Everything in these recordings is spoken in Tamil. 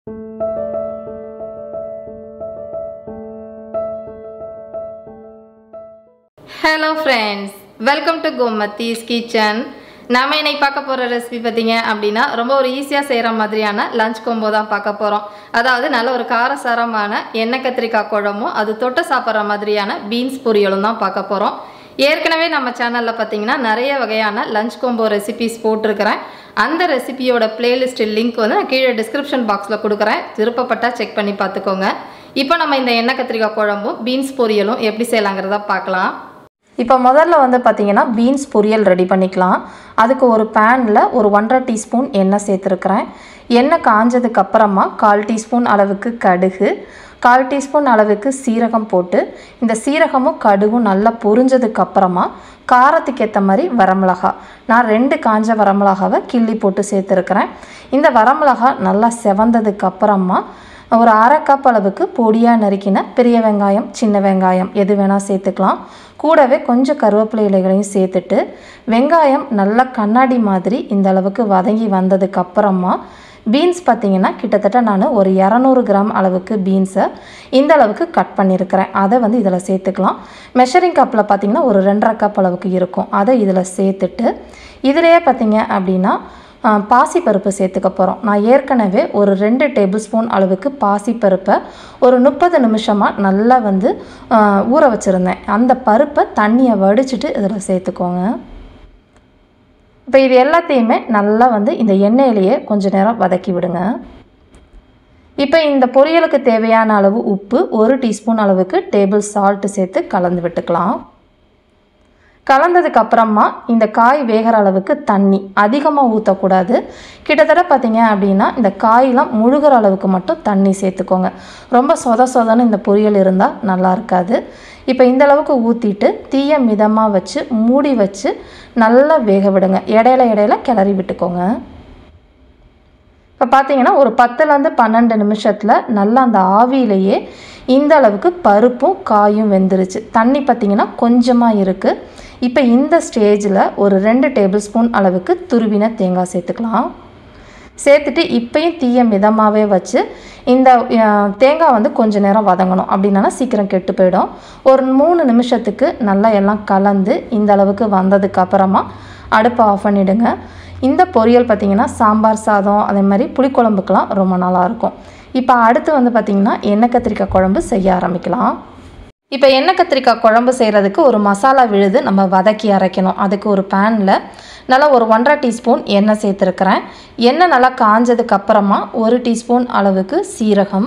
hello friends welcome to Gomathi's kitchen நாம இன்னைக்கு பார்க்க போகிற ரெசிபி பார்த்தீங்க அப்படின்னா ரொம்ப ஒரு ஈஸியாக செய்கிற மாதிரியான லஞ்ச் கொம்போ தான் பார்க்க போகிறோம் அதாவது நல்ல ஒரு காரசாரமான எண்ணெய் கத்திரிக்காய் குழம்பும் அது தொட்டு சாப்பிட்ற மாதிரியான பீன்ஸ் பொரியலும் தான் பார்க்க போகிறோம் ஏற்கனவே நம்ம சேனலில் பார்த்தீங்கன்னா நிறைய வகையான லஞ்ச் கொம்போ ரெசிபிஸ் போட்டிருக்கிறேன் அந்த ரெசிபியோட பிளேலிஸ்ட் லிங்க் வந்து நான் கீழே டிஸ்கிரிப்ஷன் பாக்ஸில் கொடுக்குறேன் விருப்பப்பட்டால் செக் பண்ணி பார்த்துக்கோங்க இப்போ நம்ம இந்த எண்ணெய் கத்திரிக்காய் குழம்பும் பீன்ஸ் பொரியலும் எப்படி செய்யலாங்கிறத பார்க்கலாம் இப்போ முதல்ல வந்து பார்த்தீங்கன்னா பீன்ஸ் பொரியல் ரெடி பண்ணிக்கலாம் அதுக்கு ஒரு பேனில் ஒரு ஒன்றரை டீஸ்பூன் எண்ணெய் சேர்த்துருக்குறேன் எண்ணெய் காஞ்சதுக்கு அப்புறமா கால் டீஸ்பூன் அளவுக்கு கடுகு கால் டீஸ்பூன் அளவுக்கு சீரகம் போட்டு இந்த சீரகமும் கடுகும் நல்லா பொரிஞ்சதுக்கு அப்புறமா காரத்துக்கு ஏற்ற மாதிரி வரமிளகா நான் ரெண்டு காஞ்ச வரமிளகாவை கிள்ளி போட்டு சேர்த்துருக்குறேன் இந்த வரமிளகா நல்லா செவந்ததுக்கு அப்புறமா ஒரு அரை கப் அளவுக்கு பொடியாக நறுக்கின பெரிய வெங்காயம் சின்ன வெங்காயம் எது வேணால் சேர்த்துக்கலாம் கூடவே கொஞ்சம் கருவேப்பிலை இலைகளையும் சேர்த்துட்டு வெங்காயம் நல்லா கண்ணாடி மாதிரி இந்த அளவுக்கு வதங்கி வந்ததுக்கு அப்புறமா பீன்ஸ் பார்த்தீங்கன்னா கிட்டத்தட்ட நான் ஒரு இரநூறு கிராம் அளவுக்கு பீன்ஸை இந்த அளவுக்கு கட் பண்ணியிருக்கிறேன் அதை வந்து இதில் சேர்த்துக்கலாம் மெஷரிங் கப்பில் பார்த்தீங்கன்னா ஒரு ரெண்டரை கப் அளவுக்கு இருக்கும் அதை இதில் சேர்த்துட்டு இதிலேயே பார்த்தீங்க அப்படின்னா பாசிப்பருப்பு சேர்த்துக்க போகிறோம் நான் ஏற்கனவே ஒரு ரெண்டு டேபிள் ஸ்பூன் அளவுக்கு பாசிப்பருப்பை ஒரு முப்பது நிமிஷமாக நல்லா வந்து ஊற வச்சுருந்தேன் அந்த பருப்பை தண்ணியை வடிச்சிட்டு இதில் சேர்த்துக்கோங்க இப்போ இது எல்லாத்தையுமே நல்லா வந்து இந்த எண்ணெயிலேயே கொஞ்ச நேரம் வதக்கி விடுங்க இப்போ இந்த பொரியலுக்கு தேவையான அளவு உப்பு ஒரு டீஸ்பூன் அளவுக்கு டேபிள் சால்ட்டு சேர்த்து கலந்து விட்டுக்கலாம் கலந்ததுக்கு அப்புறமா இந்த காய் வேகிற அளவுக்கு தண்ணி அதிகமாக ஊற்றக்கூடாது கிட்டத்தட்ட பார்த்தீங்க அப்படின்னா இந்த காயெலாம் முழுகிற அளவுக்கு மட்டும் தண்ணி சேர்த்துக்கோங்க ரொம்ப சொத சொதன்னு இந்த பொரியல் இருந்தால் நல்லா இருக்காது இப்போ இந்த அளவுக்கு ஊற்றிட்டு தீய மிதமாக வச்சு மூடி வச்சு நல்லா வேக விடுங்க இடையில இடையில கிளறி விட்டுக்கோங்க இப்போ பார்த்தீங்கன்னா ஒரு பத்துலேருந்து பன்னெண்டு நிமிஷத்தில் நல்லா அந்த ஆவியிலேயே இந்த அளவுக்கு பருப்பும் காயும் வெந்துருச்சு தண்ணி பார்த்திங்கன்னா கொஞ்சமாக இருக்குது இப்போ இந்த ஸ்டேஜில் ஒரு ரெண்டு டேபிள் ஸ்பூன் அளவுக்கு துருவின தேங்காய் சேர்த்துக்கலாம் சேர்த்துட்டு இப்பையும் தீய மிதமாகவே வச்சு இந்த தேங்காய் வந்து கொஞ்ச நேரம் வதங்கணும் அப்படின்னா சீக்கிரம் கெட்டு போயிடும் ஒரு மூணு நிமிஷத்துக்கு நல்லா எல்லாம் கலந்து இந்த அளவுக்கு வந்ததுக்கு அப்புறமா அடுப்பை ஆஃப் பண்ணிவிடுங்க இந்த பொரியல் பார்த்திங்கன்னா சாம்பார் சாதம் அதே மாதிரி புளிக்குழம்புக்கெலாம் ரொம்ப நல்லாயிருக்கும் இப்போ அடுத்து வந்து பார்த்திங்கன்னா எண்ணெய் கத்திரிக்காய் குழம்பு செய்ய ஆரம்பிக்கலாம் இப்போ எண்ணெய் கத்திரிக்காய் குழம்பு செய்கிறதுக்கு ஒரு மசாலா விழுது நம்ம வதக்கி அரைக்கணும் அதுக்கு ஒரு பேனில் நல்லா ஒரு ஒன்றரை டீஸ்பூன் எண்ணெய் சேர்த்துருக்குறேன் எண்ணெய் நல்லா காஞ்சதுக்கு அப்புறமா ஒரு டீஸ்பூன் அளவுக்கு சீரகம்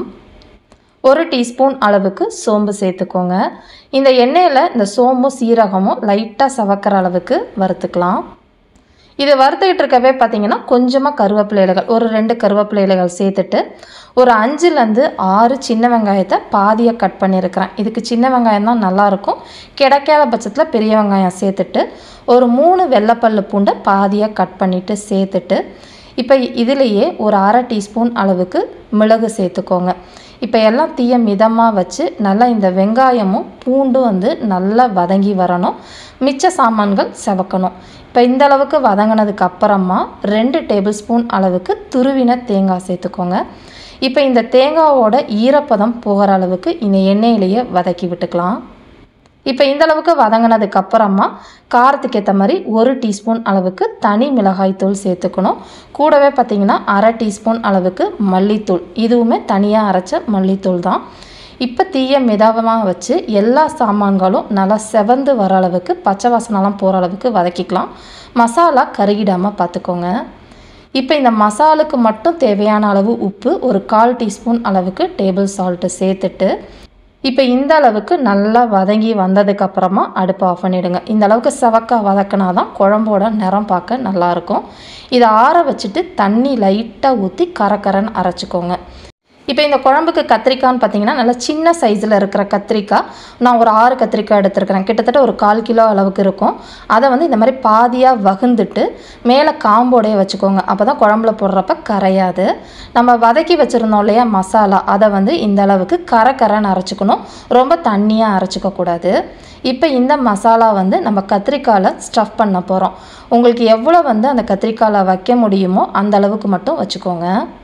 ஒரு டீஸ்பூன் அளவுக்கு சோம்பு சேர்த்துக்கோங்க இந்த எண்ணெயில் இந்த சோம்பும் சீரகமும் லைட்டாக சவக்கிற அளவுக்கு வறுத்துக்கலாம் இது வறுத்துக்கிட்டு இருக்கவே பார்த்தீங்கன்னா கொஞ்சமாக கருவேப்பிலை இலைகள் ஒரு ரெண்டு கருவேப்பிலை இலைகள் சேர்த்துட்டு ஒரு அஞ்சுலேருந்து ஆறு சின்ன வெங்காயத்தை பாதியாக கட் பண்ணியிருக்கிறேன் இதுக்கு சின்ன வெங்காயம் தான் நல்லாயிருக்கும் கிடைக்காத பட்சத்தில் பெரிய வெங்காயம் சேர்த்துட்டு ஒரு மூணு வெள்ளைப்பல்லு பூண்டை பாதியாக கட் பண்ணிவிட்டு சேர்த்துட்டு இப்போ இதுலேயே ஒரு அரை டீஸ்பூன் அளவுக்கு மிளகு சேர்த்துக்கோங்க இப்போ எல்லாம் தீய மிதமாக வச்சு நல்லா இந்த வெங்காயமும் பூண்டும் வந்து நல்லா வதங்கி வரணும் மிச்ச சாமான்கள் செவக்கணும் இப்போ இந்த அளவுக்கு வதங்கினதுக்கு அப்புறமா ரெண்டு டேபிள் ஸ்பூன் அளவுக்கு துருவின தேங்காய் சேர்த்துக்கோங்க இப்போ இந்த தேங்காவோட ஈரப்பதம் போகிற அளவுக்கு இந்த எண்ணெயிலேயே வதக்கி விட்டுக்கலாம் இப்போ இந்த அளவுக்கு வதங்கினதுக்கு அப்புறமா காரத்துக்கு ஏற்ற மாதிரி ஒரு டீஸ்பூன் அளவுக்கு தனி மிளகாய் தூள் சேர்த்துக்கணும் கூடவே பார்த்திங்கன்னா அரை டீஸ்பூன் அளவுக்கு மல்லித்தூள் இதுவுமே தனியாக அரைச்ச மல்லித்தூள் தான் இப்போ தீய மிதமாக வச்சு எல்லா சாமான்களும் நல்லா செவந்து வர அளவுக்கு பச்சை வாசனெலாம் போகிற அளவுக்கு வதக்கிக்கலாம் மசாலா கருகிடாமல் பார்த்துக்கோங்க இப்போ இந்த மசாலுக்கு மட்டும் தேவையான அளவு உப்பு ஒரு கால் டீஸ்பூன் அளவுக்கு டேபிள் சால்ட்டு சேர்த்துட்டு இப்போ இந்த அளவுக்கு நல்லா வதங்கி வந்ததுக்கு அப்புறமா அடுப்பை ஆஃப் பண்ணிவிடுங்க இந்த அளவுக்கு செவக்கா வதக்கினா தான் குழம்போட நிறம் பார்க்க நல்லாயிருக்கும் இதை ஆற வச்சுட்டு தண்ணி லைட்டாக ஊற்றி கரக்கரன்னு அரைச்சிக்கோங்க இப்போ இந்த குழம்புக்கு கத்திரிக்காய்னு பார்த்தீங்கன்னா நல்லா சின்ன சைஸில் இருக்கிற கத்திரிக்காய் நான் ஒரு ஆறு கத்திரிக்காய் எடுத்துருக்கிறேன் கிட்டத்தட்ட ஒரு கால் கிலோ அளவுக்கு இருக்கும் அதை வந்து இந்த மாதிரி பாதியாக வகுந்துட்டு மேலே காம்போடையே வச்சுக்கோங்க அப்போ தான் குழம்புல போடுறப்ப கரையாது நம்ம வதக்கி வச்சுருந்தோம் இல்லையா மசாலா அதை வந்து இந்த அளவுக்கு கரை கரைன்னு அரைச்சிக்கணும் ரொம்ப தண்ணியாக அரைச்சிக்கக்கூடாது இப்போ இந்த மசாலா வந்து நம்ம கத்திரிக்காயில் ஸ்டஃப் பண்ண போகிறோம் உங்களுக்கு எவ்வளோ வந்து அந்த கத்திரிக்காயில் வைக்க முடியுமோ அந்த அளவுக்கு மட்டும் வச்சுக்கோங்க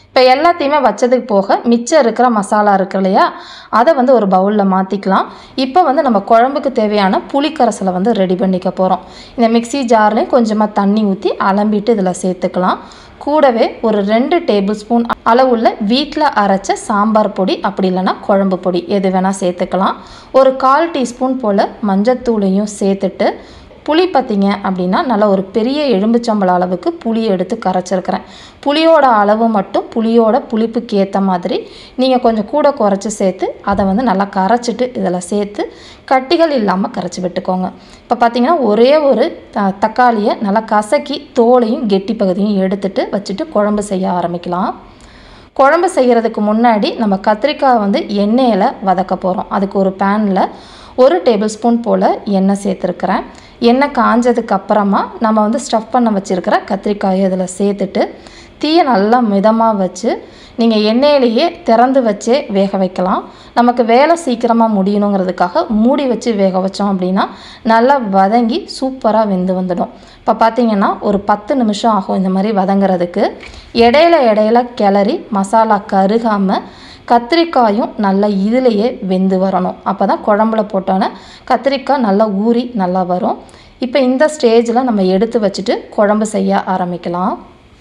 இப்போ எல்லாத்தையுமே வச்சதுக்கு போக மிச்சம் இருக்கிற மசாலா இருக்கு இல்லையா அதை வந்து ஒரு பவுலில் மாற்றிக்கலாம் இப்போ வந்து நம்ம குழம்புக்கு தேவையான புளிக்கரசலை வந்து ரெடி பண்ணிக்க போகிறோம் இந்த மிக்ஸி ஜார்லேயும் கொஞ்சமாக தண்ணி ஊற்றி அலம்பிட்டு இதில் சேர்த்துக்கலாம் கூடவே ஒரு ரெண்டு டேபிள் ஸ்பூன் அளவுள்ள வீட்டில் அரைச்ச சாம்பார் பொடி அப்படி இல்லைன்னா குழம்பு பொடி எது வேணால் சேர்த்துக்கலாம் ஒரு கால் டீஸ்பூன் போல் மஞ்சத்தூளையும் சேர்த்துட்டு புளி பார்த்தீங்க அப்படின்னா நல்லா ஒரு பெரிய எலும்புச்சம்பளம் அளவுக்கு புளி எடுத்து கரைச்சிருக்கிறேன் புளியோட அளவு மட்டும் புளியோட புளிப்புக்கு ஏற்ற மாதிரி நீங்கள் கொஞ்சம் கூட குறைச்சி சேர்த்து அதை வந்து நல்லா கரைச்சிட்டு இதில் சேர்த்து கட்டிகள் இல்லாமல் கரைச்சி விட்டுக்கோங்க இப்போ பார்த்தீங்கன்னா ஒரே ஒரு த தக்காளியை நல்லா கசக்கி தோலையும் கெட்டி பகுதியும் எடுத்துட்டு வச்சுட்டு குழம்பு செய்ய ஆரம்பிக்கலாம் குழம்பு செய்கிறதுக்கு முன்னாடி நம்ம கத்திரிக்காய் வந்து எண்ணெயில் வதக்க போகிறோம் அதுக்கு ஒரு பேனில் ஒரு டேபிள் ஸ்பூன் போல் எண்ணெய் சேர்த்துருக்குறேன் எண்ணெய் காஞ்சதுக்கு அப்புறமா நம்ம வந்து ஸ்டஃப் பண்ண வச்சுருக்கிற கத்திரிக்காயை இதில் சேர்த்துட்டு தீயை நல்லா மிதமாக வச்சு நீங்கள் எண்ணெயிலேயே திறந்து வச்சே வேக வைக்கலாம் நமக்கு வேலை சீக்கிரமாக முடியணுங்கிறதுக்காக மூடி வச்சு வேக வச்சோம் அப்படின்னா நல்லா வதங்கி சூப்பராக வெந்து வந்துடும் இப்போ பார்த்தீங்கன்னா ஒரு பத்து நிமிஷம் ஆகும் இந்த மாதிரி வதங்குறதுக்கு இடையில இடையில கிளறி மசாலா கருகாமல் கத்திரிக்காயும் நல்லா இதிலையே வெந்து வரணும் அப்போ தான் குழம்புல போட்டோன்னே கத்திரிக்காய் நல்லா ஊறி நல்லா வரும் இப்போ இந்த ஸ்டேஜில் நம்ம எடுத்து வச்சுட்டு குழம்பு செய்ய ஆரம்பிக்கலாம்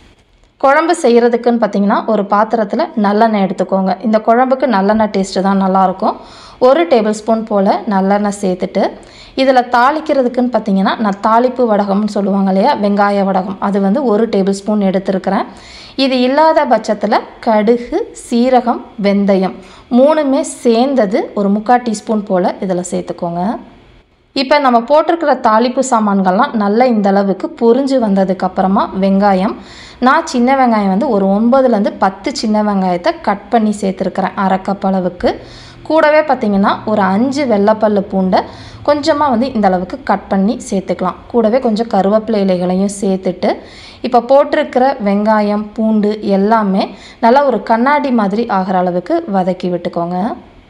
குழம்பு செய்கிறதுக்குன்னு பார்த்தீங்கன்னா ஒரு பாத்திரத்தில் நல்லெண்ணெய் எடுத்துக்கோங்க இந்த குழம்புக்கு நல்லெண்ணெய் டேஸ்ட்டு தான் நல்லாயிருக்கும் ஒரு டேபிள் ஸ்பூன் போல் நல்லெண்ணெய் சேர்த்துட்டு இதில் தாளிக்கிறதுக்குன்னு பார்த்தீங்கன்னா நான் தாளிப்பு வடகம்னு சொல்லுவாங்க இல்லையா வெங்காய வடகம் அது வந்து ஒரு டேபிள் ஸ்பூன் எடுத்துருக்கிறேன் இது இல்லாத பட்சத்தில் கடுகு சீரகம் வெந்தயம் மூணுமே சேர்ந்தது ஒரு முக்கால் டீஸ்பூன் போல் இதில் சேர்த்துக்கோங்க இப்போ நம்ம போட்டிருக்கிற தாளிப்பு சாமான்கள்லாம் நல்லா இந்த அளவுக்கு பொரிஞ்சு வந்ததுக்கப்புறமா வெங்காயம் நான் சின்ன வெங்காயம் வந்து ஒரு ஒன்பதுலேருந்து பத்து சின்ன வெங்காயத்தை கட் பண்ணி சேர்த்துருக்கிறேன் அரை கப் அளவுக்கு கூடவே பார்த்திங்கன்னா ஒரு அஞ்சு வெள்ளைப்பல்லு பூண்டை கொஞ்சமாக வந்து இந்த அளவுக்கு கட் பண்ணி சேர்த்துக்கலாம் கூடவே கொஞ்சம் கருவேப்பிலை இலைகளையும் சேர்த்துட்டு இப்போ போட்டிருக்கிற வெங்காயம் பூண்டு எல்லாமே நல்லா ஒரு கண்ணாடி மாதிரி ஆகிற அளவுக்கு வதக்கி விட்டுக்கோங்க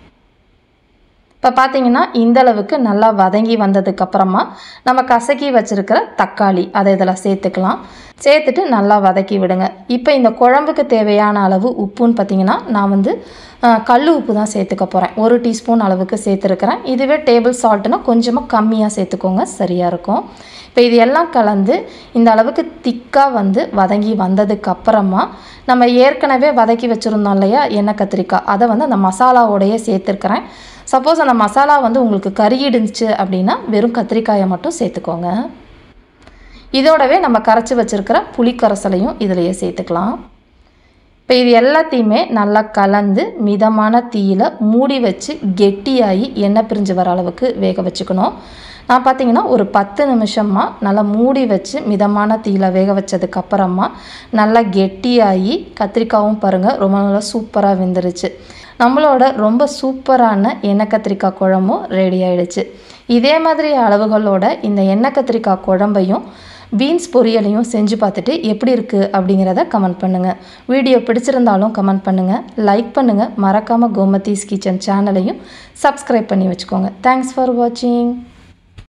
இப்போ பார்த்தீங்கன்னா இந்த அளவுக்கு நல்லா வதங்கி வந்ததுக்கப்புறமா நம்ம கசக்கி வச்சுருக்கிற தக்காளி அதை இதில் சேர்த்துக்கலாம் சேர்த்துட்டு நல்லா வதக்கி விடுங்க இப்போ இந்த குழம்புக்கு தேவையான அளவு உப்புன்னு பார்த்தீங்கன்னா நான் வந்து அஹ், கல் உப்பு தான் சேர்த்துக்க போகிறேன் ஒரு டீஸ்பூன் அளவுக்கு சேர்த்துருக்கிறேன் இதுவே டேபிள் சால்ட்டுனா கொஞ்சமாக கம்மியாக சேர்த்துக்கோங்க சரியாக இருக்கும் இப்போ இது எல்லாம் கலந்து இந்த அளவுக்கு திக்காக வந்து வதங்கி வந்ததுக்கு அப்புறமா நம்ம ஏற்கனவே வதக்கி வச்சுருந்தோம் இல்லையா எண்ணெய் கத்திரிக்காய் அதை வந்து அந்த மசாலாவோடையே சேர்த்துருக்கிறேன் சப்போஸ் அந்த மசாலா வந்து உங்களுக்கு கருகிடுச்சு அப்படின்னா வெறும் கத்திரிக்காயை மட்டும் சேர்த்துக்கோங்க இதோடவே நம்ம கரைச்சி வச்சுருக்கிற புளிக்கரைசலையும் இதிலையே சேர்த்துக்கலாம் இப்போ இது எல்லாத்தையுமே நல்லா கலந்து மிதமான தீயில மூடி வச்சு கெட்டியாகி எண்ணெய் பிரிஞ்சு வர அளவுக்கு வேக வச்சுக்கணும் நான் பார்த்தீங்கன்னா ஒரு பத்து நிமிஷமாக நல்லா மூடி வச்சு மிதமான தீயில வேக வச்சதுக்கு அப்புறமா நல்லா கெட்டியாகி கத்திரிக்காவும் பாருங்கள் ரொம்ப நல்லா சூப்பராக வெந்துருச்சு நம்மளோட ரொம்ப சூப்பரான எண்ணெய் கத்திரிக்காய் குழம்பும் ரெடி ஆயிடுச்சு இதே மாதிரி அளவுகளோட இந்த எண்ணெய் கத்திரிக்காய் குழம்பையும் பீன்ஸ் பொரியலையும் செஞ்சு பார்த்துட்டு எப்படி இருக்குது அப்படிங்கிறத கமெண்ட் பண்ணுங்கள் வீடியோ பிடிச்சிருந்தாலும் கமெண்ட் பண்ணுங்கள் லைக் பண்ணுங்கள் மறக்காமல் கோமதீஸ் கிச்சன் சேனலையும் சப்ஸ்கிரைப் பண்ணி வச்சுக்கோங்க தேங்க்ஸ் ஃபார் வாட்சிங்